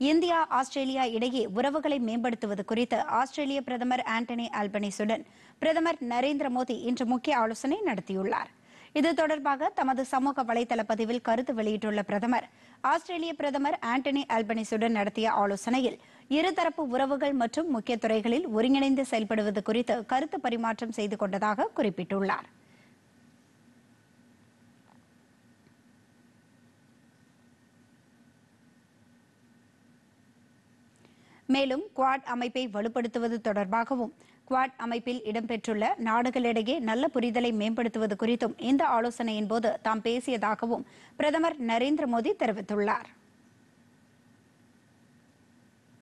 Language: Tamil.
இந்தியா ஆஸ்திரேலியா இடையே உறவுகளை மேம்படுத்துவது குறித்து ஆஸ்திரேலிய பிரதமர் ஆண்டனி ஆல்பனிசுடன் பிரதமர் நரேந்திர மோடி இன்று முக்கிய ஆலோசனை நடத்தியுள்ளார் இது தொடர்பாக தமது சமூக வலைதள பதிவில் கருத்து வெளியிட்டுள்ள பிரதமர் ஆஸ்திரேலிய பிரதமர் ஆண்டனி ஆல்பனிசுடன் நடத்திய ஆலோசனையில் இருதரப்பு உறவுகள் மற்றும் முக்கிய துறைகளில் ஒருங்கிணைந்து செயல்படுவது குறித்து கருத்து பரிமாற்றம் செய்து கொண்டதாக குறிப்பிட்டுள்ளார் மேலும் குவாட் அமைப்பை வலுப்படுத்துவது தொடர்பாகவும் குவாட் அமைப்பில் இடம்பெற்றுள்ள நாடுகளிடையே நல்ல புரிதலை மேம்படுத்துவது குறித்தும் இந்த ஆலோசனையின் போது தாம் பேசியதாகவும் பிரதமர் நரேந்திர மோடி தெரிவித்துள்ளார்